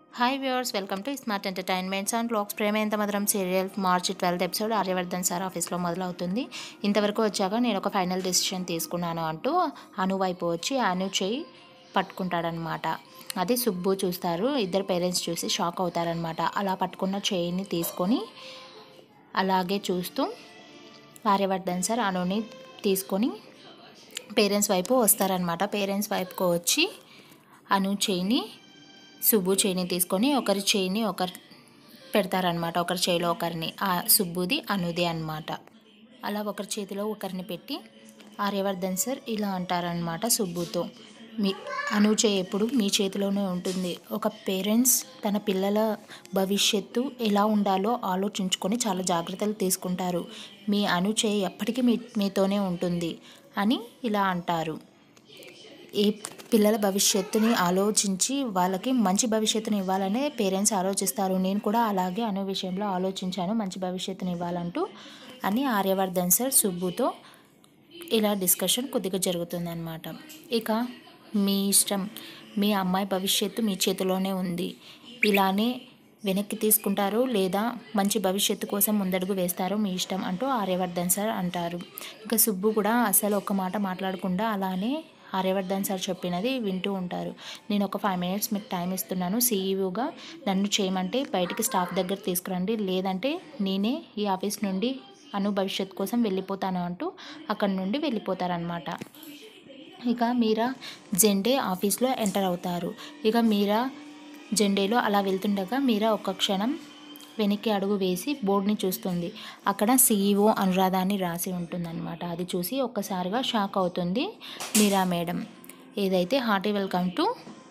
hi viewers welcome to smart entertainments and blogs Prema Entha Madhuram serial March twelfth episode Aryavardhan sir ఆఫీస్లో మొదలవుతుంది ఇంతవరకు వచ్చాక నేను ఒక ఫైనల్ డెసిషన్ తీసుకున్నాను అంటూ అను వైపు వచ్చి అను చేయి పట్టుకుంటాడనమాట అది సుబ్బు చూస్తారు ఇద్దరు పేరెంట్స్ చూసి షాక్ అవుతారనమాట అలా పట్టుకున్న చేయిని తీసుకొని అలాగే చూస్తూ ఆర్యవర్ధన్ సార్ అనుని తీసుకొని పేరెంట్స్ వైపు వస్తారనమాట పేరెంట్స్ వైపుకు వచ్చి అను చేయిని సుబ్బు చేయిని తీసుకొని ఒకరి చేయిని ఒకరు పెడతారనమాట ఒకరి చేయిలో ఒకరిని ఆ సుబ్బుది అనుది అనమాట అలా ఒకరి చేతిలో ఒకరిని పెట్టి ఆర్యవర్ధన్ సార్ ఇలా అంటారనమాట సుబ్బుతో మీ అను చేయి ఎప్పుడు మీ చేతిలోనే ఉంటుంది ఒక పేరెంట్స్ తన పిల్లల భవిష్యత్తు ఎలా ఉండాలో ఆలోచించుకొని చాలా జాగ్రత్తలు తీసుకుంటారు మీ అను చేయి ఎప్పటికీ మీ మీతోనే ఉంటుంది అని ఇలా అంటారు ఏ పిల్లల భవిష్యత్తుని ఆలోచించి వాళ్ళకి మంచి భవిష్యత్తుని ఇవ్వాలనే పేరెంట్స్ ఆలోచిస్తారు నేను కూడా అలాగే అనే విషయంలో ఆలోచించాను మంచి భవిష్యత్తుని ఇవ్వాలంటూ అని ఆర్యవర్ధన్ సార్ సుబ్బుతో ఇలా డిస్కషన్ కొద్దిగా జరుగుతుందన్నమాట ఇక మీ ఇష్టం మీ అమ్మాయి భవిష్యత్తు మీ చేతిలోనే ఉంది ఇలానే వెనక్కి తీసుకుంటారు లేదా మంచి భవిష్యత్తు కోసం ముందడుగు వేస్తారో మీ ఇష్టం అంటూ ఆర్యవర్ధన్ సార్ అంటారు ఇక సుబ్బు కూడా అసలు ఒక్క మాట మాట్లాడకుండా అలానే ఆర్యవర్ధన్ సార్ చెప్పినది వింటూ ఉంటారు నేను ఒక ఫైవ్ మినిట్స్ మీకు టైం ఇస్తున్నాను సీఈఓగా నన్ను చేయమంటే బయటికి స్టాఫ్ దగ్గర తీసుకురండి లేదంటే నేనే ఈ ఆఫీస్ నుండి అను భవిష్యత్ కోసం వెళ్ళిపోతాను అంటూ అక్కడి నుండి వెళ్ళిపోతారనమాట ఇక మీరా జెండే ఆఫీస్లో ఎంటర్ అవుతారు ఇక మీరా జెండేలో అలా వెళ్తుండగా మీరా ఒక్క క్షణం వెనక్కి అడుగు వేసి బోర్డుని చూస్తుంది అక్కడ సీఈఓ అనురాధ అని రాసి ఉంటుందన్నమాట అది చూసి ఒక్కసారిగా షాక్ అవుతుంది మీరా మేడం ఏదైతే hearty welcome to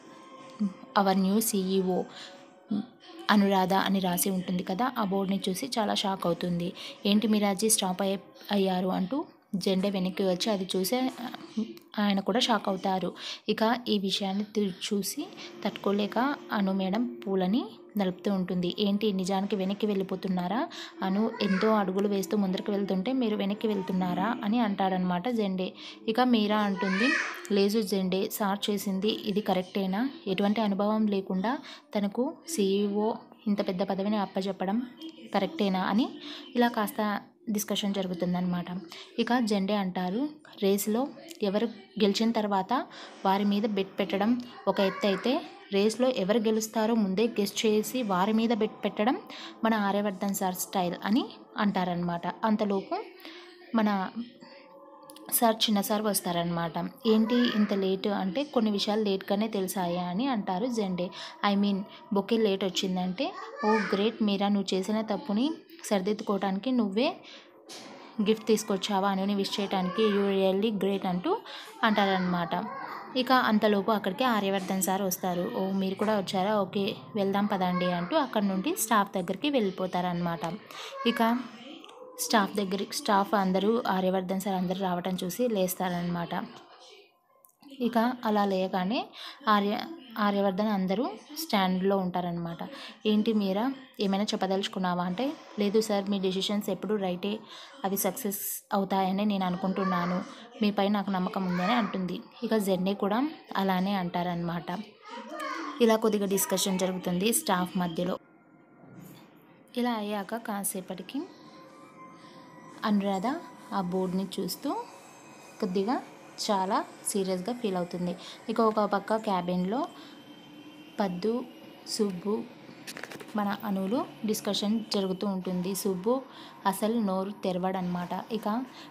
our new CEO Anuradha అని రాసి ఉంటుంది కదా ఆ బోర్డుని చూసి చాలా షాక్ అవుతుంది ఏంటి మీరాజీ స్టాప్ అయ్యే అయ్యారు అంటూ జెండా వెనక్కి వచ్చి అది చూసి ఆయన కూడా షాక్ అవుతారు ఇక ఈ విషయాన్ని తు- చూసి తట్టుకోలేక అను మేడం పూలని నలుపుతూ ఉంటుంది ఏంటి నిజానికి వెనక్కి వెళ్ళిపోతున్నారా అను ఎంతో అడుగులు వేస్తూ ముందరికి వెళ్తుంటే మీరు వెనక్కి వెళ్తున్నారా అని అంటాడనమాట జెండే ఇక మీరా అంటుంది లేదు జెండే సార్ చేసింది ఇది కరెక్టేనా ఎటువంటి అనుభవం లేకుండా తనకు సీఈఓ ఇంత పెద్ద పదవిని అప్పచెప్పడం కరెక్టేనా అని ఇలా కాస్త డిస్కషన్ జరుగుతుందన్నమాట ఇక జెండే అంటారు రేసులో ఎవరు గెలిచిన తర్వాత వారి మీద బెట్ పెట్టడం ఒక ఎత్తు అయితే రేస్లో ఎవరు గెలుస్తారో ముందే గెస్ట్ చేసి వారి మీద బెట్ పెట్టడం మన ఆర్యవర్ధన్ సార్ స్టైల్ అని అంటారనమాట అంతలోపు మన సార్ చిన్న సార్ వస్తారనమాట ఏంటి ఇంత లేట్ అంటే కొన్ని విషయాలు లేట్గానే తెలిసాయా అని అంటారు Zende I mean bouquet late వచ్చిందంటే ఓ గ్రేట్ మీరా నువ్వు చేసిన తప్పుని సరిదిద్దుకోవడానికి నువ్వే గిఫ్ట్ తీసుకొచ్చావా అని విష్ చేయడానికి యూ రియల్లీ గ్రేట్ అంటూ అంటారనమాట ఇక అంతలోపు అక్కడికి ఆర్యవర్ధన్ సార్ వస్తారు ఓ మీరు కూడా వచ్చారా ఓకే వెళ్దాం పదండి అంటూ అక్కడ నుండి స్టాఫ్ దగ్గరికి వెళ్ళిపోతారనమాట ఇక స్టాఫ్ దగ్గర స్టాఫ్ అందరూ ఆర్యవర్ధన్ సార్ అందరూ రావటం చూసి లేస్తారనమాట ఇక అలా లేయగానే ఆర్య ఆర్యవర్ధన్ అందరూ స్టాండ్లో ఉంటారనమాట ఏంటి మీరా ఏమైనా చెప్పదలుచుకున్నావా అంటే లేదు సార్ మీ డెసిషన్స్ ఎప్పుడు రైటే అవి సక్సెస్ అవుతాయని నేను అనుకుంటున్నాను మీపై నాకు నమ్మకం ఉందని అంటుంది ఇక జెన్నే కూడా అలానే అంటారనమాట ఇలా కొద్దిగా డిస్కషన్ జరుగుతుంది స్టాఫ్ మధ్యలో ఇలా అయ్యాక కాసేపటికి అనురాధ ఆ బోర్డుని చూస్తూ కొద్దిగా చాలా సీరియస్గా ఫీల్ అవుతుంది ఇక ఒక పక్క క్యాబిన్లో పద్దు సుబ్బు మన అనులు డిస్కషన్ జరుగుతూ ఉంటుంది సుబ్బు అసలు నోరు తెరవడనమాట ఇక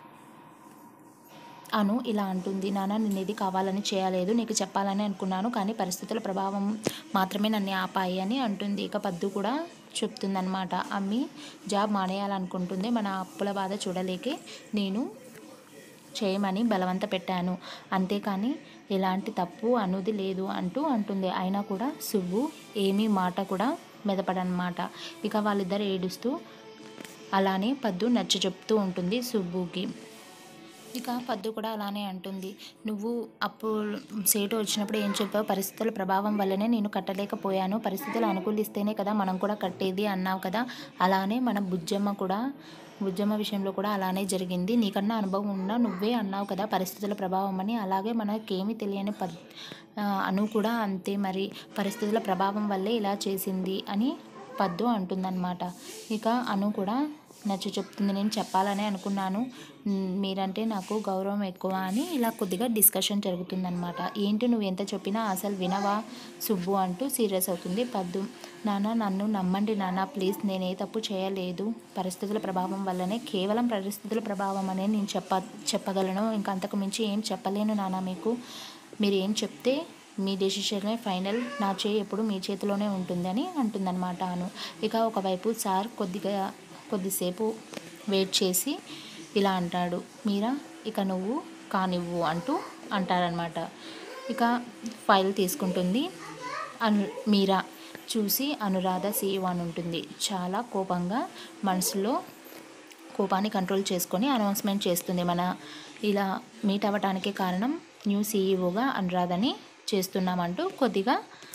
అను ఇలా అంటుంది నాన్న నేను ఇది కావాలని చేయలేదు నీకు చెప్పాలని అనుకున్నాను కానీ పరిస్థితుల ప్రభావం మాత్రమే నన్ను ఆపాయి అని అంటుంది ఇక పద్దు కూడా చెప్తుందనమాట అమ్మి జాబ్ మానేయాలనుకుంటుంది మన అప్పుల బాధ చూడలేకే నేను చేయమని బలవంత పెట్టాను అంతేకాని ఎలాంటి తప్పు అనుది లేదు అంటూ అంటుంది అయినా కూడా సుబ్బు ఏమీ మాట కూడా మెదపడనమాట ఇక వాళ్ళిద్దరు ఏడుస్తూ అలానే పద్దు నచ్చ చెప్తూ ఉంటుంది సుబ్బుకి ఇక పద్దు కూడా అలానే అంటుంది నువ్వు అప్పుడు సేటు వచ్చినప్పుడు ఏం చెప్పావు పరిస్థితుల ప్రభావం వల్లనే నేను కట్టలేకపోయాను పరిస్థితులు అనుకూలిస్తేనే కదా మనం కూడా కట్టేది అన్నావు కదా అలానే మన బుజ్జమ్మ కూడా బుజ్జమ్మ విషయంలో కూడా అలానే జరిగింది నీకన్నా అనుభవం ఉన్నా నువ్వే అన్నావు కదా పరిస్థితుల ప్రభావం అని అలాగే మనకేమీ తెలియని పద్ ఆ, అను కూడా అంతే మరి పరిస్థితుల ప్రభావం వల్లే ఇలా చేసింది అని పద్దు అంటుందన్నమాట ఇక అను కూడా నచ్చ చెప్తుంది నేను చెప్పాలని అనుకున్నాను మ్, మీరంటే నాకు గౌరవం ఎక్కువ అని ఇలా కొద్దిగా డిస్కషన్ జరుగుతుందన్నమాట ఏంటి నువ్వు ఎంత చెప్పినా అసలు వినవా సుబ్బు అంటూ సీరియస్ అవుతుంది పద్దు నాన్న నన్ను నమ్మండి నాన్న ప్లీజ్ నేను ఏ తప్పు చేయలేదు పరిస్థితుల ప్రభావం వల్లనే కేవలం పరిస్థితుల ప్రభావం అనే నేను చెప్ప చెప్పగలను ఇంకా అంతకు మించి ఏం చెప్పలేను నాన్న మీకు మీరు ఏం చెప్తే మీ డెసిషనే ఫైనల్ నా చేయి ఎప్పుడు మీ చేతిలోనే ఉంటుందని అంటుందన్నమాట అను ఇక ఒకవైపు సార్ కొద్దిగా కొద్దిసేపు వెయిట్ చేసి ఇలా అంటాడు మీరా ఇక నువ్వు కానివ్వు అంటూ అంటారనమాట ఇక ఫైల్ తీసుకుంటుంది అను మీరా చూసి అనురాధ సీఈఓ అని ఉంటుంది చాలా కోపంగా మనసులో కోపాన్ని కంట్రోల్ చేసుకొని అనౌన్స్మెంట్ చేస్తుంది మన ఇలా మీట్ అవ్వటానికి కారణం న్యూ సీఈఓగా అనురాధని చేస్తున్నామంటూ కొద్దిగా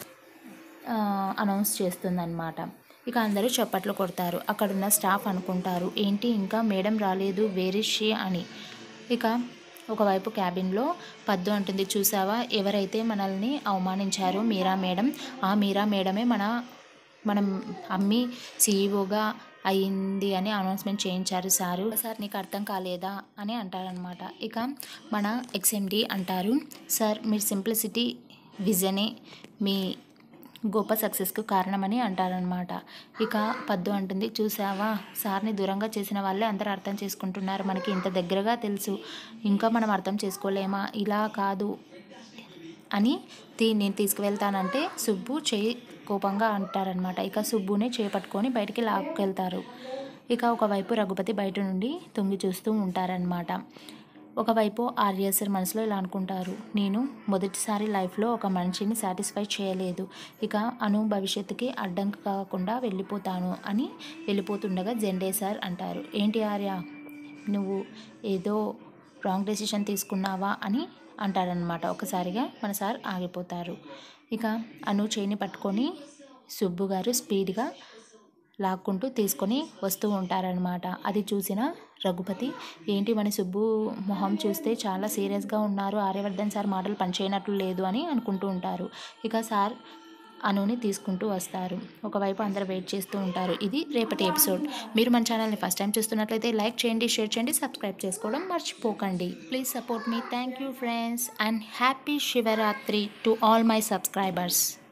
ఆ, అనౌన్స్ చేస్తుందన్నమాట ఇక అందరూ చప్పట్లు కొడతారు అక్కడున్న స్టాఫ్ అనుకుంటారు ఏంటి ఇంకా మేడం రాలేదు వేరే షీ అని ఇక ఒకవైపు క్యాబిన్లో పద్దు అంటుంది చూసావా ఎవరైతే మనల్ని అవమానించారో మీరా మేడం ఆ మీరా మేడమే మన మనం అమ్మి సీఈఓగా అయింది అని అనౌన్స్మెంట్ చేయించారు సారు సార్ నీకు అర్థం కాలేదా అని అంటారనమాట ఇక మన ఎక్స్ఎండి అంటారు సార్ మీరు సింప్లిసిటీ విజనే మీ గొప్ప సక్సెస్కు కారణమని అంటారనమాట ఇక పద్దు అంటుంది చూసావా సార్ని దూరంగా చేసిన వాళ్ళే అందరూ అర్థం చేసుకుంటున్నారు మనకి ఇంత దగ్గరగా తెలుసు ఇంకా మనం అర్థం చేసుకోలేమా ఇలా కాదు అని తీ నేను తీసుకువెళ్తానంటే సుబ్బు చేయి కోపంగా అంటారనమాట ఇక సుబ్బుని చేపట్టుకొని బయటికి లాక్కెళ్తారు ఇక ఒకవైపు రఘుపతి బయట నుండి తొంగి చూస్తూ ఉంటారనమాట ఒకవైపు ఆర్య సార్ మనసులో ఇలా అనుకుంటారు నేను మొదటిసారి లైఫ్లో ఒక మనిషిని సాటిస్ఫై చేయలేదు ఇక అను భవిష్యత్తుకి అడ్డంకి కాకుండా వెళ్ళిపోతాను అని వెళ్ళిపోతుండగా జెండే సార్ అంటారు ఏంటి ఆర్య నువ్వు ఏదో రాంగ్ డెసిషన్ తీసుకున్నావా అని అంటారనమాట ఒకసారిగా మన సార్ ఆగిపోతారు ఇక అను చేయిని పట్టుకొని సుబ్బు గారు స్పీడ్గా లాక్కుంటూ తీసుకొని వస్తూ ఉంటారనమాట అది చూసిన రఘుపతి ఏంటి మన సుబ్బు మొహం చూస్తే చాలా సీరియస్గా ఉన్నారు ఆర్యవర్ధన్ సార్ మాటలు పనిచేయనట్లు లేదు అని అనుకుంటూ ఉంటారు ఇక సార్ అనుని తీసుకుంటూ వస్తారు ఒకవైపు అందరు వెయిట్ చేస్తూ ఉంటారు ఇది రేపటి ఎపిసోడ్ మీరు మన ఛానల్ని ఫస్ట్ టైం చూస్తున్నట్లయితే లైక్ చేయండి షేర్ చేయండి సబ్స్క్రైబ్ చేసుకోవడం మర్చిపోకండి ప్లీజ్ సపోర్ట్ మీ thank you friends and happy Shivaratri to all my subscribers